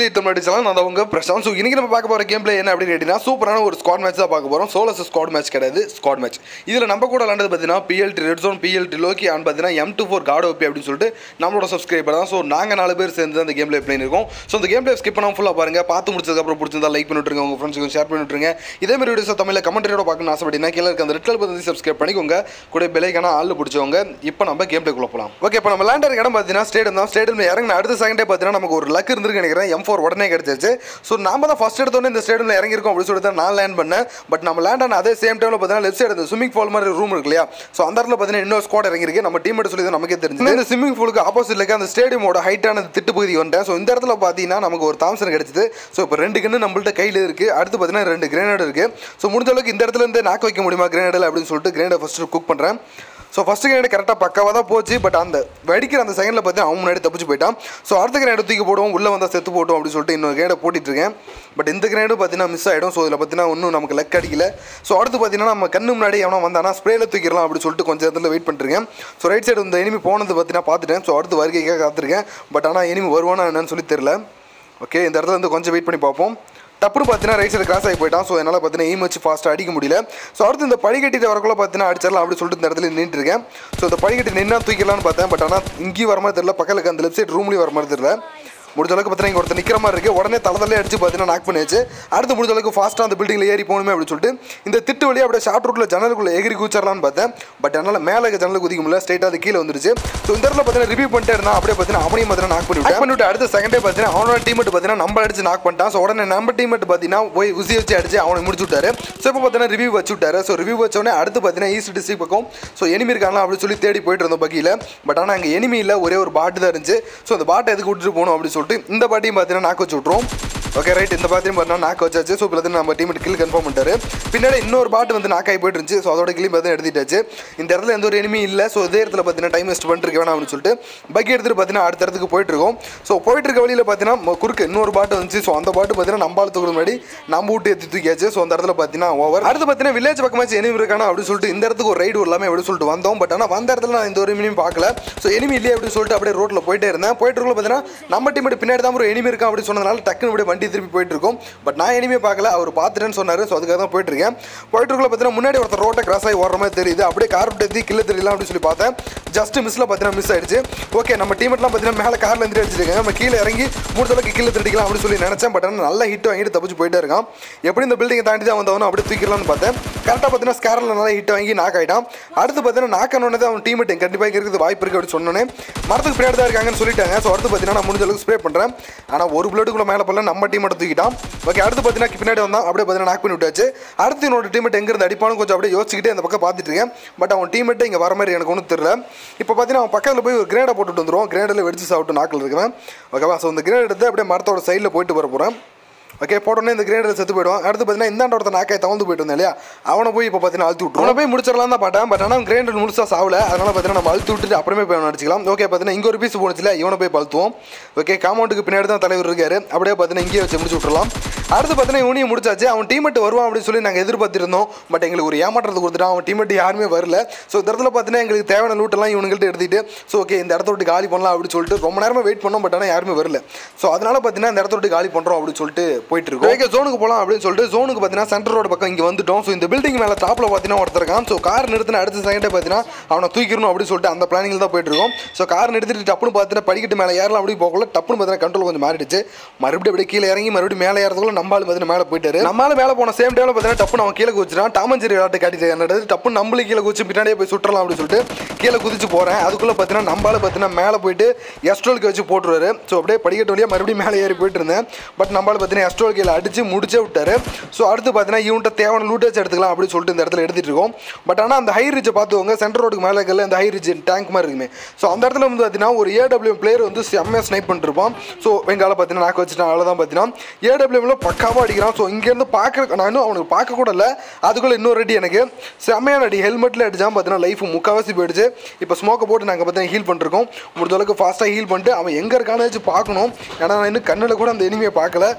தமிழ் அடிச்சலாம் நான் அவங்க பிரசாந்த் ஸோ இன்னைக்கு நம்ம பார்க்க போகிற கேம் பிளே என்ன அப்படின்னு கேட்டிங்கன்னா சூப்பரான ஒரு ஸ்குவாட் மேட்ச் தான் பார்க்க போகிறோம் சோலஸ் ஸ்குவாட் மேட்ச் கிடையாது ஸ்குவாட் மேட்ச் இதில் நம்ம கூட விளாண்டது பார்த்தீங்கன்னா PLD red zone PLD Loki and பார்த்தீங்கன்னா M two four god OP அப்படின்னு சொல்லிட்டு நம்மளோட சப்ஸ்கிரைபர் தான் ஸோ நாங்கள் நாலு பேர் சேர்ந்து அந்த கேம் பிளே பிளே இருக்கோம் ஸோ அந்த கேம் பிளே ஸ்கிப் பண்ணாமல் ஃபுல்லாக பாருங்க பார்த்து முடிச்சதுக்கப்புறம் பிடிச்சிருந்தா லைக் பண்ணிட்டுருங்க உங்கள் ஃப்ரெண்ட்ஸுக்கு ஷேர் பண்ணிட்டுருங்க இதே மாதிரி வீடியோஸ் தமிழில் கமெண்ட்டோட பார்க்கணும்னு ஆசைப்பட்டீங்கன்னா கீழே இருக்க அந்த ரெட் கலர் பற்றி சப்ஸ்கிரைப் பண்ணிக்கோங்க கூட பெலைக்கான ஆள் பிடிச்சவங்க இப்போ நம்ம கேம் பிளேக்குள்ள போகலாம் ஓகே இப்போ நம்ம விளாண்ட இடம் பார்த்தீங்கன்னா ஸ்டேடியம் தான் ஸ்டேடியம் இறங்கின அடுத்த செகண்டே பார்த்தீங்கன்னா நமக்கு ஒரு லக் இருந்திருக்கு நினைக்கிறேன் எம் ஃபோர் உடனே கிடைச்சிச்சு ஸோ நாம தான் ஃபஸ்ட் எடுத்தோன்னே இந்த ஸ்டேடியமில் இறங்கியிருக்கோம் அப்படின்னு சொல்லிட்டு தான் நான் லேண்ட் பண்ணேன் பட் நம்ம லேண்ட் ஆன அதே சேம் டைமில் பார்த்தீங்கன்னா லெஃப்ட் சைடு அந்த ஸ்விமிங் பூல் மாதிரி ரூம் இருக்கு இல்லையா ஸோ அந்த இடத்துல பார்த்தீங்கன்னா இன்னொரு ஸ்குவாட் இறங்கிருக்கு நம்ம டீம் சொல்லி தான் நமக்கே தெரிஞ்சு இந்த ஸ்விமிங் பூலுக்கு ஆப்போசிட்ல இருக்க அந்த ஸ்டேடியமோட ஹைட்டான திட்டு பகுதி வந்துட்டேன் ஸோ இந்த இடத்துல பார்த்தீங்கன்னா நமக்கு ஒரு தாம்சன் கிடைச்சிது ஸோ இப்போ ரெண்டு கன்று நம்மள்ட்ட கையில் இருக்குது அடுத்து பார்த்தீங்கன்னா ரெண்டு கிரேனேட் இருக்குது ஸோ முடிஞ்ச அளவுக்கு இந்த இடத்துல இருந்து நாக்க வைக்க முடியுமா கிரேனேடில் அப்படின்னு சொல்லிட்டு கிரேனேட் ஃபஸ்ட்டு குக் பண்ணுறேன் ஸோ ஃபஸ்ட்டு கிரேனேட் கரெக்டாக பக்காவாக தான் போச்சு பட் அந்த வெடிக்கிற அந்த செகண்டில் பார்த்தீங்கன்னா அவன் முன்னாடி தப்பிச்சு போயிட்டான் ஸோ அடுத்த கிரேனேட் தூக்கி போடுவோம் உள்ளே வந்தால் செத்து போட்டோம் அப்படின்னு சொல்லிட்டு இன்னொரு கிரேனேட் போட்டிட்டு இருக்கேன் பட் இந்த கிரேனேடும் பார்த்தீங்கன்னா மிஸ் ஆகிடும் ஸோ இதில் பார்த்தீங்கன்னா ஒன்றும் நமக்கு லக் அடிக்கல ஸோ அடுத்து பார்த்தீங்கன்னா நம்ம கண்ணு முன்னாடி எவனோ வந்தானா ஸ்ப்ரேல தூக்கிடலாம் அப்படின்னு சொல்லிட்டு கொஞ்சம் இடத்துல வெயிட் பண்ணிருக்கேன் ஸோ ரைட் சைடு இந்த எனிமி போனது பார்த்தீங்கன்னா பார்த்துட்டேன் ஸோ அடுத்து வருகைக்காக காத்திருக்கேன் பட் ஆனால் எனிமி வருவானா என்னன்னு சொல்லி தெரில ஓகே இந்த இடத்துல இருந்து கொஞ்சம் வெயிட் பண்ணி பார்ப்போம் டப்புனு பார்த்தீங்கன்னா ரைட் சைடு கிராஸ் ஆகி போயிட்டான் ஸோ என்னால் பார்த்தீங்கன்னா எய்ம் வச்சு ஃபாஸ்ட்டாக அடிக்க முடியல ஸோ அடுத்து இந்த படிக்கட்டிட்டு வரக்குள்ள பார்த்தீங்கன்னா அடிச்சிடலாம் அப்படின்னு சொல்லிட்டு இந்த இடத்துல நின்றுட்டு இருக்கேன் ஸோ இந்த படிக்கட்டி நின்னா தூக்கிடலாம்னு பார்த்தேன் பட் ஆனால் இங்கேயும் வர மாதிரி தெரியல பக்கத்தில் இருக்க அந்த லெஃப்ட் சைடு ரூம்லேயும் வர மாதிரி தெரியல முடிஞ்ச அளவுக்கு பார்த்தீங்கன்னா இங்கே ஒருத்தர் நிற்கிற மாதிரி இருக்குது உடனே தளதலே அடிச்சு பார்த்தீங்கன்னா நாக் பண்ணியாச்சு அடுத்து முடிஞ்ச அளவுக்கு ஃபாஸ்ட்டாக அந்த பில்டிங்கில் ஏறி போகணுமே அப்படின்னு சொல்லிட்டு இந்த திட்டு வழியாக அப்படியே ஷார்ட் ரூட்டில் ஜன்னலுக்குள்ளே எகிரி கூச்சரலாம்னு பார்த்தேன் பட் என்னால் மேலே இருக்க ஜன்னல் குதிக்க முடியல ஸ்ட்ரைட்டாக அது கீழே வந்துருச்சு ஸோ இந்த இடத்துல பார்த்தீங்கன்னா ரிவ்யூ பண்ணிட்டே இருந்தான் அப்படியே பார்த்தீங்கன்னா அவனையும் பார்த்தீங்கன்னா நாக் பண்ணி விட்டேன் பண்ணிவிட்டு அடுத்த செகண்டே பார்த்தீங்கன்னா அவனோட டீமெட் பார்த்தீங்கன்னா நம்ம அடிச்சு நாக் பண்ணிட்டான் ஸோ உடனே நம்ம டீமெட் பார்த்தீங்கன்னா போய் உசி வச்சு அடிச்சு அவனை முடிச்சு விட்டாரு ஸோ இப்போ பார்த்தீங்கன்னா ரிவ்யூ வச்சு விட்டாரு ஸோ ரிவ்யூ வச்சோடனே அடுத்து பார்த்தீங்கன்னா ஈஸ்ட் டிஸ்ட்ரிக் பக்கம் ஸோ எனிமி இருக்காங்களா அப்படின்னு சொல்லி தேடி போயிட்டு இருந்தோம் பக்கியில் பட் ஆனால் அங்கே எனிமி இல்லை ஒரே ஒரு பாட்டு தான் இருந்துச்சு ஸோ அந்த பாட்டை எதுக்கு விட்டுட்டு போகணும் அப்படின்னு சொல்லிட்டு இந்த பாட்டியும் பார்த்தீங்கன்னா நாக்கு வச்சு விட்ருவோம் ஓகே ரைட் இந்த பாத்திரம் பார்த்தீங்கன்னா நாக்கு வச்சாச்சு ஸோ இப்போ நம்ம டீம் கில் கன்ஃபார்ம் பண்ணிட்டாரு பின்னாடி இன்னொரு பாட்டு வந்து நாக்காகி போயிட்டு இருந்துச்சு ஸோ அதோட கிளி பார்த்தீங்கன்னா எடுத்துட்டாச்சு இந்த இடத்துல எந்த ஒரு எனிமி இல்லை ஸோ இதே இடத்துல பார்த்தீங்கன்னா டைம் வேஸ்ட் பண்ணிட்டு வேணாம் அப்படின்னு சொல்லிட்டு பக்கி எடுத்துட்டு பார்த்தீங்கன்னா அடுத்த இடத்துக்கு போயிட்டு இருக்கோம் ஸோ போயிட்டு இருக்க வழியில் பார்த்தீங்கன்னா ம- குறுக்கு இன்னொரு பாட்டு வந்துச்சு ஸோ அந்த பாட்டு பார்த்தீங்கன்னா நம்பால் தூக்குற முன்னாடி நம்ம விட்டு ஏற்றி தூக்கியாச்சு ஸோ அந்த இடத்துல பார்த்தீங்கன்னா ஓவர் அடுத்து பார்த்தீங்கன்னா வில்லேஜ் பக்கமாச்சு எனிமி இருக்கானா அப்படின்னு சொல்லிட்டு இந்த இடத்துக்கு ஒரு ரைடு எல்லாமே அப்படின்னு சொல்லிட்டு வந்தோம் பட் ஆனால் வந்த இடத்துல நான் இந்த ஒரு எனிமியும் பார்க்கல ஸோ எனிமி இல்லையே அப்படின்னு சொல்லிட்டு அப்படியே ரோட்டில் போயிட்டே இருந்தேன் போயிட்டு இருக்கல பார்த்தீங்கன்னா நம்ம டீம் பின்னாடி தான் ஒரு எனிமி இருக்கான் அப்படின்னு சொன்னதுனால டக்குன்னு அப்படியே வண்டி திருப்பி போயிட்டு இருக்கோம் பட் நான் எனிமே பார்க்கல அவர் பார்த்துட்டேன்னு சொன்னார் ஸோ அதுக்காக தான் போயிட்டு இருக்கேன் போயிட்டு இருக்கல பார்த்தீங்கன்னா முன்னாடி ஒருத்தர் ரோட்டை கிராஸ் ஆகி ஓடுற மாதிரி தெரியுது அப்படியே கார் விட்டு ஏற்றி கில்ல தெரியலாம் அப்படின்னு சொல்லி பார்த்தேன் ஜஸ்ட் மிஸ்ல பார்த்தீங்கன்னா மிஸ் ஆயிடுச்சு ஓகே நம்ம டீமெட்லாம் பார்த்தீங்கன்னா மேலே கார்ல இருந்து அடிச்சிருக்காங்க நம்ம கீழே இறங்கி மூணு அளவுக்கு கீழே திருடிக்கலாம் அப்படின்னு சொல்லி நினைச்சேன் பட் ஆனால் நல்ல ஹிட் வாங்கிட்டு தப்பிச்சு போயிட்டே இருக்கான் எப்படி இந்த பில்டிங்கை தாண்டி தான் வந்தவனும் அப்படியே தூக்கிடலாம்னு பார்த்தேன் கரெக்டாக பார்த்தீங்கன்னா ஸ்கேரில் நல்லா ஹிட் வாங்கி நாக் ஆகிட்டான் அடுத்து பார்த்தீங்கன்னா நாக்கானோடனே அவன் டீமெட் கண்டிப்பாக இங்கே இருக்குது வாய்ப்பு இருக்குது அப்படின்னு சொன்னோன்னே மரத்துக்கு பின்னாடி தான் இருக்காங்கன்னு சொல்லிட்டாங்க ஸோ அடுத்து பார்த்தீங்கன்னா நான் முடிஞ்ச அளவுக்கு ஸ்ப்ரே பண்ணுறேன் ஆனால் ஒரு பிளேட்டுக்குள்ள மேலே போல நம்ம டீம் மட்டும் தூக்கிட்டான் ஓகே அடுத்து பார்த்தீங்கன்னா பின்னாடி வந்தான் அப்படியே பார்த்தீங்கன்னா நாக் பண்ணி விட்டாச்சு அடுத்து என்னோட டீமெட் எங்க இருந்து அடிப்பானு கொஞ்சம் அப்படியே யோசிச்சுக்கிட்டே அந்த பக்கம் பார்த்துட்டு இருக்கேன் பட் அவன் டீமெட்டு இங்கே வர மாதிரி எனக்கு ஒன்றும் தெரியல இப்போ பார்த்தீங்கன்னா அவன் பக்கத்தில் போய் ஒரு கிரேடை போட்டுட்டு வந்துருவோம் கிரேடில் வெடிச்சு சாப்பிட்டு நாக்கில் இருக்கிறேன் ஓகேவா ஸோ இந்த கிரேட் எடுத்து அப்படியே மரத்தோட சைடில் போயிட்டு வர போகிறேன் ஓகே போட்டோன்னே இந்த கிரேடில் செத்து போயிடுவான் அடுத்து பார்த்தீங்கன்னா இந்தாண்ட ஒருத்தன் நாக்காய் தவந்து போயிட்டு வந்தேன் இல்லையா அவனை போய் இப்போ பார்த்தீங்கன்னா அழுத்தி விட்டுருவோம் அவனை போய் முடிச்சிடலாம் தான் பார்த்தேன் பட் ஆனால் கிரேண்டர் முழுசா சாவல அதனால பார்த்தீங்கன்னா நம்ம அழுத்தி விட்டுட்டு அப்புறமே போய் அவனை அடிச்சிக்கலாம் ஓகே பார்த்தீங்கன்னா இங்கே ஒரு பீஸ் போனுச்சுல இவனை போய் பழுத்துவோம் ஓகே காம்பவுண்டுக்கு பின்னாடி தான் தலைவர் இருக்காரு அப்படியே பார்த்தீங்கன்னா இங்கேயே வச்சு முடிச்சு விட்டுறலாம் அடுத்து பார்த்தீங்கன்னா இவனையும் முடிச்சாச்சு அவன் டீமெட் வருவான் அப்படின்னு சொல்லி நாங்கள் எதிர்பார்த்திருந்தோம் பட் எங்களுக்கு ஒரு ஏமாற்றத்தை கொடுத்துட்டான் அவன் டீமெட் யாருமே வரல ஸோ இந்த இடத்துல பார்த்தீங்கன்னா எங்களுக்கு தேவையான லூட்டெல்லாம் இவனுங்கள்ட்ட எடுத்துட்டு ஸோ ஓகே இந்த இடத்த விட்டு காலி பண்ணலாம் அப்படின்னு சொல்லிட்டு ரொம்ப நேரமாக வெயிட் பண்ணோம் பட் ஆனால் யாருமே வரல ஸோ அதனால பார்த்தீங்கன்னா இந்த இடத்த விட்டு காலி பண்ணுறோம் அப்படின்னு சொல்லிட்டு போயிட்டு இருக்கோம் ஓகே ஜோனுக்கு போகலாம் அப்படின்னு சொல்லிட்டு ஜோனுக்கு பார்த்தீங்கன்னா சென்டர் ரோடு பக்கம் இங்கே வந்துட்டோம் ஸோ இந்த பில்டிங் மேலே டாப்பில் பார்த்தீங்கன்னா ஒருத்தர் இருக்கான் ஸோ கார் நிறுத்தின அடுத்த செகண்டே பார்த்தீங்கன்னா அவனை தூக்கிடணும் அப்படின்னு சொல்லிட்டு அந்த பிளானிங்கில் தான் போயிட்டு இருக்கோம் ஸோ கார் நிறுத்திட்டு டப்புன்னு பார்த்தீங்கன்னா படிக்கட்டு மேலே ஏறலாம் அப்படி போகல டப்புன்னு பார்த்தீங்கன்னா கண்ட்ரோல் கொஞ்சம் மாறிடுச்சு மறுபடியும் அப்படியே கீழே இறங்கி மறுபடியும் மேலே ஏறதுக்குள்ள நம்மளால பார்த்தீங்கன்னா மேலே போயிட்டாரு நம்மளால மேலே போன சேம் டைமில் பார்த்தீங்கன்னா டப்புன்னு அவன் கீழே குதிச்சிட்டான் டாமஞ்சேரி விளையாட்டு காட்டிட்டு என்னது டப்புன்னு நம்மளும் கீழே குதிச்சு பின்னாடியே போய் சுற்றலாம் அப்படின்னு சொல்லிட்டு கீழே குதிச்சு போகிறேன் அதுக்குள்ளே பார்த்தீங்கன்னா நம்மளால பார்த்தீங்கன்னா மேலே போயிட்டு எஸ்ட்ரோலுக்கு வச்சு போட்டுருவாரு ஸோ அப்படியே படிக்கட்டு வழியாக மறுபடியும் மேலே ஏறி போயிட்டு இருந்தேன் பட் நம்மளால பார்த்தீங்கன்னா எஸ்ட்ரோல் கீழே அடிச்சு முடிச்சே விட்டாரு ஸோ அடுத்து பார்த்தீங்கன்னா இவன்ட்ட தேவையான லூட்டேஜ் எடுத்துக்கலாம் அப்படின்னு சொல்லிட்டு இந்த இடத்துல எடுத்துட்டு இருக்கோம் பட் ஆனால் அந்த ஹை ரிட்ஜை பார்த்துக்கோங்க சென்டர் ரோடுக்கு மேலே இருக்கல இந்த ஹை ரிட்ஜ் டேங்க் மாதிரி இருக்குமே ஸோ அந்த இடத்துல வந்து பார்த்தீங்கன்னா ஒரு ஏடபிள்யூ பிளேயர் வந்து செம்மையாக ஸ்னைப் பண்ணிருப்பான் ஸோ எங்கால பார்த்தீங்கன்னா நாக்கு வச்சுட்டான் அவ்வளோதான் பார்த்தீங்கன்னா ஏடபிள்யூல பக்காவாக அடிக்கிறான் ஸோ இங்கேருந்து பார்க்க நான் இன்னும் அவனுக்கு பார்க்க கூட இல்லை அதுக்குள்ளே இன்னொரு அடி எனக்கு செம்மையான அடி ஹெல்மெட்டில் அடிச்சான் பார்த்தீங்கன்னா லைஃப் முக்கால்வாசி போயிடுச்சு இப்போ ஸ்மோக்கை போட்டு நாங்கள் பார்த்தீங்கன்னா ஹீல் பண்ணிருக்கோம் முடிஞ்ச அளவுக்கு ஃபாஸ்ட்டாக ஹீல் பண்ணிட்டு அவன் எங்கே இருக்கான்னு வச்சு பார்க்கணும் ஏன்னா நான் இன்னும் கண்ணில் கூட அந்த எனிமையை பார்க்கல ஸோ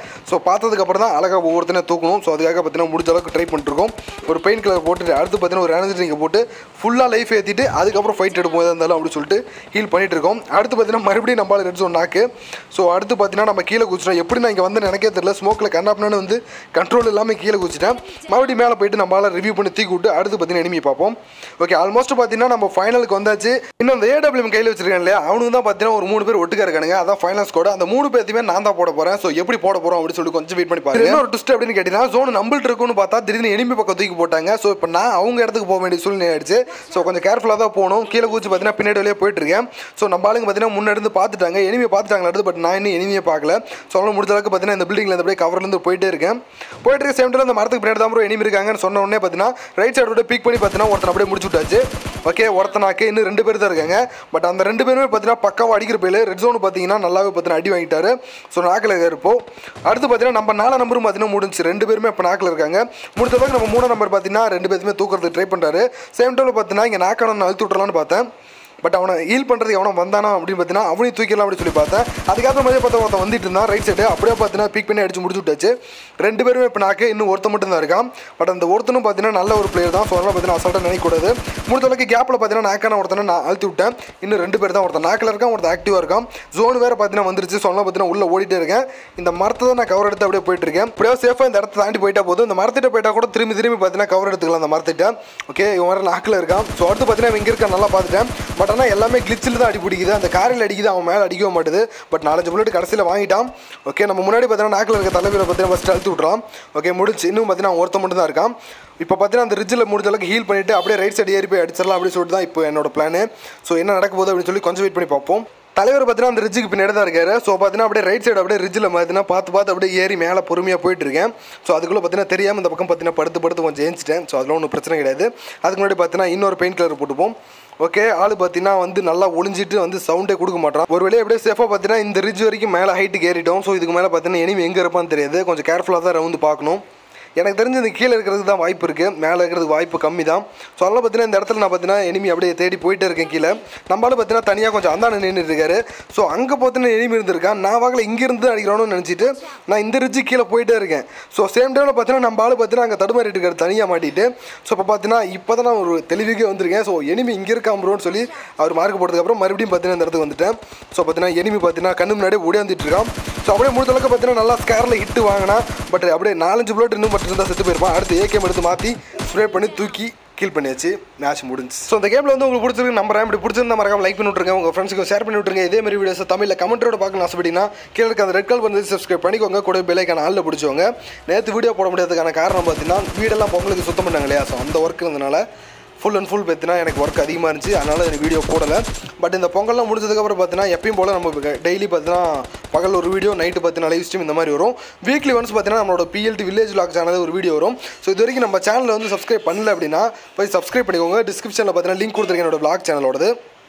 பார்த்ததுக்கப்புறம் தான் அழகாக ஒவ்வொருத்தனையும் தூக்கணும் ஸோ அதுக்காக பார்த்தீங்கன்னா முடிஞ்ச அளவுக்கு ட்ரை பண்ணிட்டுருக்கோம் ஒரு பெயின் கலர் போட்டுட்டு அடுத்து பார்த்தீங்கன்னா ஒரு எனர்ஜி ட்ரிங்கை போட்டு ஃபுல்லாக லைஃப் ஏற்றிட்டு அதுக்கப்புறம் ஃபைட் எடுப்போம் எதாக இருந்தாலும் அப்படி சொல்லிட்டு ஹீல் பண்ணிட்டு இருக்கோம் அடுத்து பார்த்தீங்கன்னா மறுபடியும் நம்மளால் ரெட் ஜோன் நாக்கு ஸோ அடுத்து பார்த்தீங்கன்னா நம்ம கீழே குதிச்சிட்டோம் எப்படி நான் இங்கே வந்து எனக்கே தெரியல ஸ்மோக்கில் கண்ணாப்னு வந்து கண்ட்ரோல் இல்லாமல் கீழே குதிச்சிட்டேன் மறுபடியும் மேலே போயிட்டு நம்மளால் ரிவ்யூ பண்ணி தூக்கி விட்டு அடுத்து பார்த்தீங்கன்னா enemy பார்ப்போம் ஓகே ஆல்மோஸ்ட் பார்த்தீங்கன்னா நம்ம ஃபைனலுக்கு வந்தாச்சு இன்னும் அந்த ஏடபிள்யூஎம் கையில் வச்சிருக்கேன் இல்லையா அவனுக்கு தான் பார்த்தீங்கன்னா ஒரு மூணு பேர் ஒட்டுக்கா இருக்கானுங்க அதான் ஃபைனல் ஸ்கோட அந்த மூணு பேர்த்தையுமே நான் தான் போட போகிறேன் ஸோ எப்படி போட போகிறோம் அப்படின்னு சொல்லி கொஞ்சம் வெயிட் பண்ணி பாருங்க இன்னொரு ட்விஸ்ட் அப்படின்னு கேட்டீங்கன்னா ஜோன் நம்பிட்டு இருக்குன்னு பார்த்தா திடீர்னு enemy பக்கம் தூக்கி போட்டாங்க ஸோ இப்போ நான் அவங்க இடத்துக்கு போக வேண்டிய சூழ்நிலை ஆயிடுச்சு ஸோ கொஞ்சம் கேர்ஃபுல்லாக தான் போகணும் கீழே குச்சி பார்த்தீங்கன்னா பின்னாடி வழியே போயிட்டு இருக்கேன் ஸோ நம்ம ஆளுங்க பார்த்தீங்கன்னா முன்னாடி இருந்து பார்த்துட்டாங்க எனிமியை பார்த்துட்டாங்க அடுத்து பட் நான் இன்னும் எனிமியை பார்க்கல ஸோ அவங்களும் முடிஞ்ச அளவுக்கு பார்த்தீங்கன்னா இந்த பில்டிங்கில் இந்த அப்படியே கவர்லேருந்து போயிட்டே இருக்கேன் போயிட்டு இருக்க சேம் அந்த மரத்துக்கு பின்னாடி தான் ப்ரோ enemy இருக்காங்கன்னு சொன்ன உடனே பார்த்தீங்கன்னா ரைட் சைடு பிக் பண்ணி பார்த்தீங்கன்னா ஒருத்தன் அப்படியே முடிச்சு விட்டாச்சு ஓகே ஒருத்தனாக்கு இன்னும் ரெண்டு பேர் தான் இருக்காங்க பட் அந்த ரெண்டு பேருமே பார்த்தீங்கன்னா பக்காவாக அடிக்கிற பேர் ரெட் ஜோன் பார்த்தீங்கன்னா நல்லாவே பார்த்தீங்கன்னா அடி வாங்கிட்டாரு ஸோ நாக்கில் இருப்போம் அடுத்து பார்த்தீங்கன்னா நம்ம நாலு நம்பரும் பார்த்தீங்கன்னா முடிஞ்சு ரெண்டு பேருமே இப்போ நாக்கில் இருக்காங்க முடிஞ்ச அளவுக்கு நம்ம மூணு நம்பர் பார்த்தீங்கன்னா ரெண்டு பேருமே தூக்குறதுக்கு ட்ரை பண்ணுறாரு சேம் டைமில் பார்த்தீங்கன்னா இங்கே நாக்கான அழுத்து விட்றலான்னு பார்த்தேன் பட் அவனை ஹீல் பண்ணுறதுக்கு எவனோ வந்தானா அப்படின்னு பார்த்தீங்கன்னா அவனையும் தூக்கிடலாம் அப்படின்னு சொல்லி பார்த்தேன் அதுக்கப்புறம் மாதிரி பார்த்தா ஒருத்தன் வந்துட்டு இருந்தான் ரைட் சைடு அப்படியே பார்த்தீங்கன்னா பிக் பண்ணி அடிச்சு முடிச்சு விட்டாச்சு ரெண்டு பேருமே இப்போ நாக்கு இன்னும் ஒருத்தன் மட்டும் தான் இருக்கான் பட் அந்த ஒருத்தனும் பார்த்தீங்கன்னா நல்ல ஒரு பிளேயர் தான் ஸோ அதனால் பார்த்தீங்கன்னா அசால்ட்டாக நினைக்கக்கூடாது முடிஞ்ச அளவுக்கு கேப்பில் பார்த்தீங்கன்னா நாக்கான ஒருத்தனை நான் அழுத்தி விட்டேன் இன்னும் ரெண்டு பேர் தான் ஒருத்தன் நாக்கில் இருக்கான் ஒருத்தன் ஆக்டிவாக இருக்கான் ஜோன் வேறு பார்த்தீங்கன்னா வந்துருச்சு ஸோ அதனால் பார்த்தீங்கன்னா உள்ளே ஓடிட்டே இருக்கேன் இந்த மரத்தை தான் நான் கவர் எடுத்து அப்படியே போயிட்டு இருக்கேன் அப்படியே சேஃபாக இந்த இடத்த தாண்டி போயிட்டா போதும் இந்த மரத்திட்ட போயிட்டா கூட திரும்பி திரும்பி பார்த்தீங்கன்னா கவர் எடுத்துக்கலாம் அந்த மரத்திட்ட ஓகே இவன் வேறு நாக்கில் இருக்கான் ஸோ அடுத்து பார்த்தீங்கன்னா இவன் இங்கே இருக்கான் நல்லா பார்த்துட்டேன் பட் ஆனால் எல்லாமே கிளிச்சில் தான் அடி பிடிக்குது அந்த காரில் அடிக்குது அவன் மேலே அடிக்கவே மாட்டுது பட் நாலஞ்சு புல்லட் கடைசியில் வாங்கிட்டான் ஓகே நம்ம முன்னாடி பார்த்தீங்கன்னா நாக்கில் இருக்க தலைவரை பார்த்தீங்கன்னா ஃபஸ்ட்டு அழுத்து விட்றான் ஓகே முடிச்சு இன்னும் பார்த்தீங்கன்னா அவன் ஒருத்தன் மட்டும் தான் இருக்கான் இப்போ பார்த்தீங்கன்னா அந்த ரிட்ஜில் முடிஞ்ச அளவுக்கு ஹீல் பண்ணிட்டு அப்படியே ரைட் சைடு ஏறி போய் அடிச்சிடலாம் அப்படின்னு சொல்லிட்டு தான் இப்போ என்னோட பிளான் ஸோ என்ன நடக்க போகுது அப்படின்னு சொல்லி கொஞ்சம் வெயிட் பண்ணி பார்ப்போம் தலைவர் பார்த்தீங்கன்னா அந்த ரிட்ஜுக்கு பின்னாடி தான் இருக்காரு ஸோ பார்த்தீங்கன்னா அப்படியே ரைட் சைடு அப்படியே ரிட்ஜில் பார்த்தீங்கன்னா பார்த்து பார்த்து அப்படியே ஏறி மேலே பொறுமையாக போயிட்டு இருக்கேன் ஸோ அதுக்குள்ளே பார்த்தீங்கன்னா தெரியாமல் இந்த பக்கம் பார்த்தீங்கன்னா படுத்து படுத்து கொஞ்சம் ஏஞ்சிட்டேன் ஸோ அதெல்லாம் ஒன்றும் பிரச்சனை கிடையாது அதுக்கு முன்னாடி பார்த்தீங்கன்னா இன்னொரு பெயிண்ட் கலர் போட்டுப்போம் ஓகே ஆள் பார்த்தீங்கன்னா வந்து நல்லா ஒளிஞ்சிட்டு வந்து சவுண்டே கொடுக்க மாட்டான் ஒரு வேலையை அப்படியே சேஃபாக பார்த்தீங்கன்னா இந்த ரிட்ஜ் வரைக்கும் மேலே ஹைட்டுக்கு ஏறிட்டோம் ஸோ இதுக்கு மேலே பார்த்தீங்கன்னா எனிமி எங்கே இருப்பான்னு தெரியாது கொஞ்சம் கேர்ஃபுல்லாக தான் ரவுந்து பார்க்கணும் எனக்கு தெரிஞ்சு இந்த கீழே இருக்கிறதுக்கு தான் வாய்ப்பு இருக்குது மேலே இருக்கிறதுக்கு வாய்ப்பு கம்மி தான் ஸோ அதெல்லாம் பார்த்தீங்கன்னா இந்த இடத்துல நான் பார்த்தீங்கன்னா எனிமி அப்படியே தேடி போயிட்டே இருக்கேன் கீழே நம்மளால பார்த்தீங்கன்னா தனியாக கொஞ்சம் அந்தாண்ட நின்றுட்டு இருக்காரு ஸோ அங்கே பார்த்தீங்கன்னா எனிமி இருந்திருக்கான் நான் வாக்கில் இங்கேருந்து அடிக்கிறோன்னு நினச்சிட்டு நான் இந்த ரிட்ஜு கீழே போயிட்டே இருக்கேன் ஸோ சேம் டைமில் பார்த்தீங்கன்னா நம்ம ஆள் பார்த்தீங்கன்னா அங்கே தடுமாறிட்டு இருக்காரு தனியாக மாட்டிட்டு ஸோ இப்போ பார்த்தீங்கன்னா இப்போ தான் நான் ஒரு தெளிவுக்கே வந்திருக்கேன் ஸோ எனிமி இங்கே இருக்கான் ப்ரோன்னு சொல்லி அவர் மார்க் போட்டதுக்கப்புறம் மறுபடியும் பார்த்தீங்கன்னா இந்த இடத்துக்கு வந்துட்டேன் ஸோ பார்த்தீங்கன்னா எனிமி பார்த்தீங்கன்னா கண்ணு முன்னாடியே ஓடியாந்துட்டு இருக்கான் ஸோ அப்படியே முடிஞ்ச அளவுக்கு பார்த்தீங்கன்னா நல்லா ஸ்கேரில் ஹிட்டு வாங்கினா பட் அப்படியே நாலஞ்சு புல்லட் இன்னும் பட்டு இருந்தால் செத்து போயிருப்பான் அடுத்து ஏகேம் எடுத்து மாற்றி ஸ்ப்ரே பண்ணி தூக்கி கீல் பண்ணியாச்சு மேட்ச் முடிஞ்சு ஸோ இந்த கேமில் வந்து உங்களுக்கு பிடிச்சிருக்கு நம்புறேன் இப்படி பிடிச்சிருந்தா மறக்காம லைக் பண்ணி விட்ருங்க உங்கள் ஃப்ரெண்ட்ஸுக்கு ஷேர் பண்ணி விட்ருங்க இதே மாதிரி வீடியோஸ் தமிழில் கமெண்ட்டோட பார்க்கணும் ஆசைப்பட்டீங்கன்னா கீழே இருக்க அந்த ரெட் கல் வந்து சப்ஸ்கிரைப் பண்ணிக்கோங்க கூட பெல்லைக்கான ஆளில் பிடிச்சவங்க நேற்று வீடியோ போட முடியாததுக்கான காரணம் பார்த்தீங்கன்னா வீடெல்லாம் பொங்கலுக்கு சுத்தம் பண்ணாங்க இல்லையா ஸோ அந்த ஒர்க் இருந்தனால ஃபுல் அண்ட் ஃபுல் பார்த்தினா எனக்கு ஒர்க் அதிகமாக இருந்துச்சு அதனால் எனக்கு வீடியோ போடலை பட் இந்த பொங்கல்லாம் முடிஞ்சதுக்கப்புறம் பார்த்தீங்கன்னா எப்பயும் போல் நம்ம டெய்லி பார்த்தீங்கன்னா பகல் ஒரு வீடியோ நைட்டு பார்த்தீங்கன்னா லைவ் ஸ்ட்ரீம் இந்த மாதிரி வரும் வீக்லி ஒன்ஸ் பார்த்தீங்கன்னா நம்மளோட பிஎல்டி வில்லேஜ் லாக் சேனல் ஒரு வீடியோ வரும் ஸோ இது வரைக்கும் நம்ம சேனலில் வந்து சப்ஸ்கிரைப் பண்ணல அப்படின்னா போய் சப்ஸ்கிரைப் பண்ணிக்கோங்க டிஸ்கிரிப்ஷனில் பார்த்தீங்கன்னா லிங்க் கொடுத்துருக்கேன் என்னோட லாக் சேனலோடது